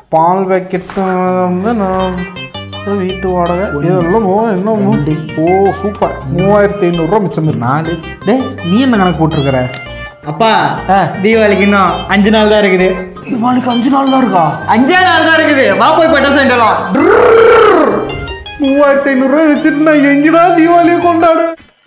பால் packet வந்து நான் வீட்டு வாடகை இதெல்லாம் போக இன்னும் மூ- ஓ சூப்பர் மூவாயிரத்தி ஐநூறுரூவா மிச்சம் இருக்கு நாலு டேய் நீ என்ன கணக்கு போட்டிருக்கிற அப்பா ஆ. தீபாவளிக்கு இன்னும் அஞ்சு நாள் தான் இருக்குது தீபாவளிக்கு அஞ்சு நாள் தான் இருக்கா அஞ்சே நாள் தான் இருக்குது வா போய் பட்டாசு வேண்டலாம் மூவாயிரத்தி ஐநூறுரூவா வச்சுட்டு நான் எங்கடா தீபாவளியை கொண்டாடு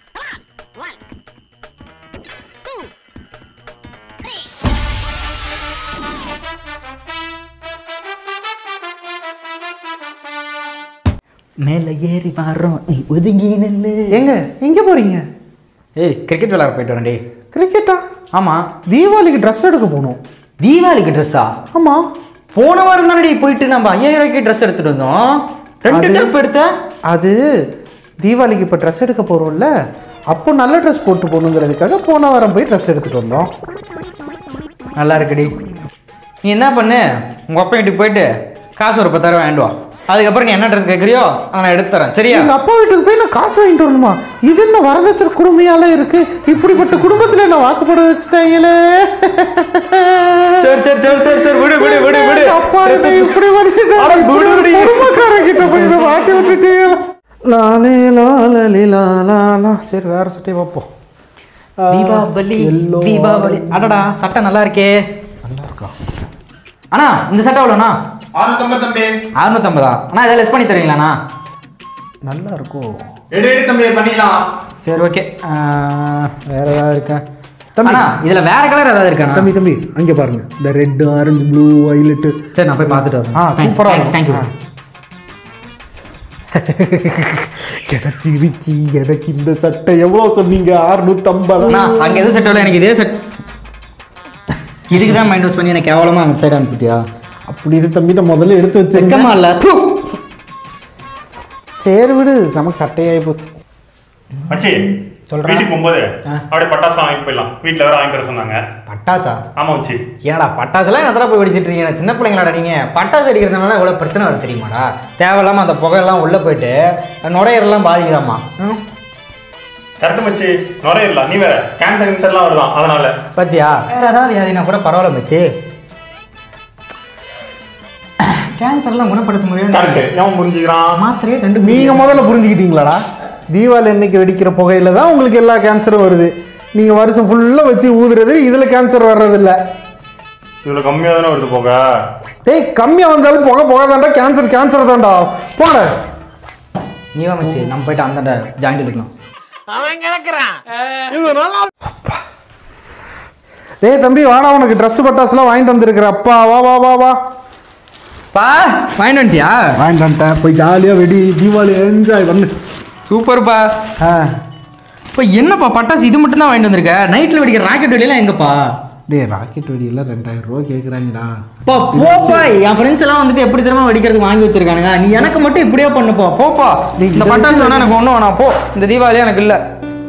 மேலே ஏறி வரோம் நீ ஒதுங்கி நில்லு எங்க எங்க போறீங்க ஏய் கிரிக்கெட் விளையாட போயிட்டு வரேன்டி கிரிக்கெட்டா ஆமாம் தீபாவளிக்கு ட்ரெஸ் எடுக்க போகணும் தீபாவளிக்கு ட்ரெஸ்ஸா ஆமா போன வாரம் தானடி போயிட்டு நம்ம ஐயாயிரம் ரூபாய்க்கு ட்ரெஸ் எடுத்துட்டு வந்தோம் ரெண்டு அது- ட்ரிப் எடுத்த அது தீபாவளிக்கு இப்போ ட்ரெஸ் எடுக்க போகிறோம்ல அப்போ நல்ல ட்ரெஸ் போட்டு போகணுங்கிறதுக்காக போன வாரம் போய் ட்ரெஸ் எடுத்துகிட்டு வந்தோம் நல்லா இருக்குடி நீ என்ன பண்ணு உங்கள் அப்பா வீட்டுக்கு போயிட்டு காசு ஒரு பத்தாயிரம் வாங்கிட்டு வா அதுக்கப்புறம் நீ என்ன ட்ரெஸ் கேட்குறியோ அதை நான் எடுத்து தரேன் சரியா எங்கள் அப்பா வீட்டுக்கு போய் நான் காசு வாங்கிட்டு வரணுமா இது என்ன வரதட்சணை குடுமையால இருக்கு இப்படிப்பட்ட குடும்பத்தில் என்ன வாக்குப்பட வச்சுட்டாங்களே சரி சரி சரி சரி சரி விடு விடு விடு விடு எங்க அப்பா என்னை இப்படி பண்ணிட்டாரு. இப்படி ஒரு குடும்பக்காரங்கிட்ட போய் இதை மாட்டி விட்டுட்டீங்க லாலே லாலலி லாலா சரி வேற சட்டையை பார்ப்போம் ஆ, தீபாவளி yellow, தீபாவளி அடடா சட்டை நல்லா இருக்கே நல்லா இருக்கா அண்ணா இந்த சட்டை எவ்வளோண்ணா ஆறுநூத்தம்பது தம்பி அறுநூத்தம்பதா அண்ணா இதை லெஸ் பண்ணி தருவீங்களாண்ணா நல்லா இருக்கும் எடு எடு தம்பி பண்ணிக்கலாம் சரி ஓகே வேற ஏதாவது இருக்கா தம்பி. அண்ணா இதில் வேற கலர் ஏதாவது இருக்காண்ணா தம்பி தம்பி அங்கே பாருங்க இந்த ரெட் ஆரஞ்சு ப்ளூ வயலட்டு சரி நான் போய் பார்த்துட்டு வரேன் ஆ சூப்பராக இருக்கும் தேங்க்யூ ஆ. கிடைச்சிருச்சு எனக்கு இந்த சட்டை எவ்வளோ சொன்னீங்க அறுநூத்தம்பது அண்ணா அங்கே எதுவும் செட் ஆகல எனக்கு இதே செட் இதுக்கு தான் மைண்ட் வாஷ் பண்ணி எனக்கு கேவலமாக அந்த சைடு அனுப்பிட்டியா அப்படி இது தம்பி நான் முதல்ல எடுத்து வச்சிருக்கேன் வெக்கமா இல்லை தூ சரி விடு நமக்கு சட்டையாகி போச்சு மச்சி சொல்றா. வீட்டுக்கு போகும்போது ஆ. அப்படியே பட்டாசு வாங்கிட்டு போயிடலாம் வீட்டில் வேற வாங்கிட்டு வர சொன்னாங்க பட்டாசா ஆமா மச்சி ஏன்டா பட்டாசுலாம் எத்தனை போய் வெடிச்சிட்டு இருக்கீங்க சின்ன பிள்ளைங்களாடா நீங்கள் பட்டாசு அடிக்கிறதுனால இவ்வளோ பிரச்சனை வர தெரியுமாடா தேவையில்லாமல் அந்த புகையெல்லாம் உள்ளே போயிட்டு நுரையீரலாம் பாதிக்குதாம்மா ம் கரெக்ட் மச்சி நுரையிடலாம் நீ வேற கேன்சர் கேன்சர்லாம் வருதான் அதனால பாத்தியா வேற ஏதாவது வியாதினா கூட பரவாயில்ல மச்சி கேன்சர்லாம் குணப்படுத்த முடியும் கரெக்ட் எவன் புரிஞ்சுக்கிறான் மாத்திரையே ரெண்டு நீங்க முதல்ல புரிஞ்சுக்கிட்டீங்களாடா தீபாவளி அன்னைக்கு வெடிக்கிற புகையில தான் உங்களுக்கு எல்லா கேன்சரும் வருது நீங்க வருஷம் ஃபுல்லா வச்சு ஊதுறது இதுல கேன்சர் வர்றதில்ல இவ்வளவு கம்மியா தானே வருது போக டேய் கம்மியா வந்தாலும் புகை புகை தாண்டா கேன்சர் கேன்சர் தான்டா போட நீ வா மச்சி நம்ம போயிட்டு அந்த ஜாயிண்ட் எடுக்கலாம் டேய் தம்பி வாடா உனக்கு ட்ரெஸ் பட்டாசுலாம் வாங்கிட்டு வந்திருக்கிற அப்பா வா வா வா வா பா வாங்கிட்டு வந்துட்டியா வாங்கிட்டு வந்துட்டேன் போய் ஜாலியாக வெடி தீபாவளி என்ஜாய் பண்ணு சூப்பர்ப்பா ஆ இப்போ என்னப்பா பட்டாசு இது மட்டும் தான் வாங்கிட்டு வந்திருக்க நைட்டில் வெடிக்கிற ராக்கெட் வெடியெல்லாம் எங்கப்பா டேய் ராக்கெட் வெடியெல்லாம் ரெண்டாயிரம் ரூபா கேட்குறாங்கடா பா போப்பா என் ஃப்ரெண்ட்ஸ் எல்லாம் வந்துட்டு எப்படி திரும்ப வெடிக்கிறதுக்கு வாங்கி வச்சிருக்கானுங்க நீ எனக்கு மட்டும் இப்படியே பண்ணுப்பா போப்பா நீ இந்த இதை பட்டாசு வேணா எனக்கு ஒன்றும் வேணாம் போ இந்த தீபாவளி எனக்கு இல்லை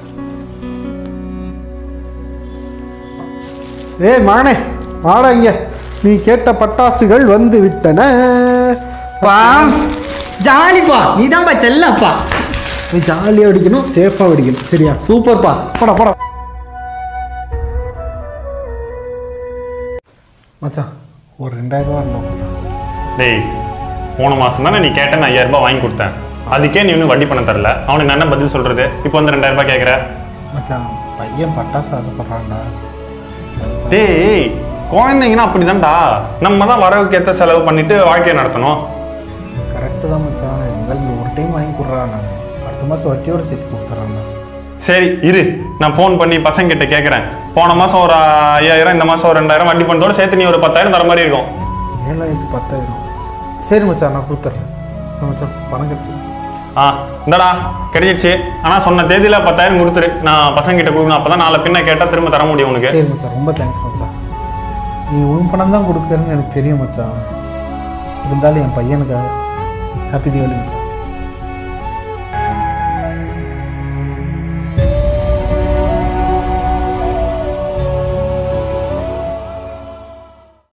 ஏய் மகனே வாடா இங்க நீ கேட்ட பட்டாசுகள் வந்து விட்டன பா ஜாலிப்பா நீ தான்ப்பா செல்லப்பா நீ ஜாலியாக வெடிக்கணும் சேஃபாக வெடிக்கணும் சரியா சூப்பர்ப்பா போடா போடா மச்சான் ஒரு ரெண்டாயிரம் ரூபா இருந்தோம் டேய் போன மாசம் தானே நீ கேட்ட நான் ஐயாயிரம் ரூபாய் வாங்கி கொடுத்தேன் அதுக்கே நீ இன்னும் வட்டி பணம் தரல அவனுக்கு நான் என்ன பதில் சொல்றது இப்போ வந்து ரெண்டாயிரம் ரூபாய் கேட்குற மச்சான் பையன் பட்டாசு ஆசைப்படுறான்டா டேய் குழந்தைங்கன்னா அப்படிதான்டா நம்ம தான் வரவுக்கு ஏற்ற செலவு பண்ணிட்டு வாழ்க்கையை நடத்தணும் கரெக்டு தான் மச்சான் இருந்தாலும் இந்த ஒரு டைம் வாங்கி கொடுறான் நான் அடுத்த மாதம் வட்டியோட சேர்த்து கொடுத்துட்றான்டா சரி இரு நான் ஃபோன் பண்ணி பசங்க கிட்ட கேட்குறேன் போன மாசம் ஒரு ஐயாயிரம் இந்த மாசம் ஒரு ரெண்டாயிரம் வட்டி பணத்தோட சேர்த்து நீ ஒரு பத்தாயிரம் தர மாதிரி இருக்கும் ஏழாயிரத்து பத்தாயிரம் சரி மச்சான் நான் கொடுத்துட்றேன் மச்சான் பணம் கிடைச்சது ஆ இந்தடா கிடைச்சிருச்சு ஆனா சொன்ன தேதியில பத்தாயிரம் கொடுத்துரு நான் பசங்க கிட்ட கொடுக்கணும் அப்பதான் நாளை பின்ன கேட்டா திரும்ப தர முடியும் உனக்கு சரி மச்சான் ரொம்ப தேங்க்ஸ் மச்சான் நீ உன் பணம் தான் கொடுக்குறேன்னு எனக்கு தெரியும் மச்சான் இருந்தாலும் என் பையனுக்காக ஹாப்பி தீபாவளி மச்சான்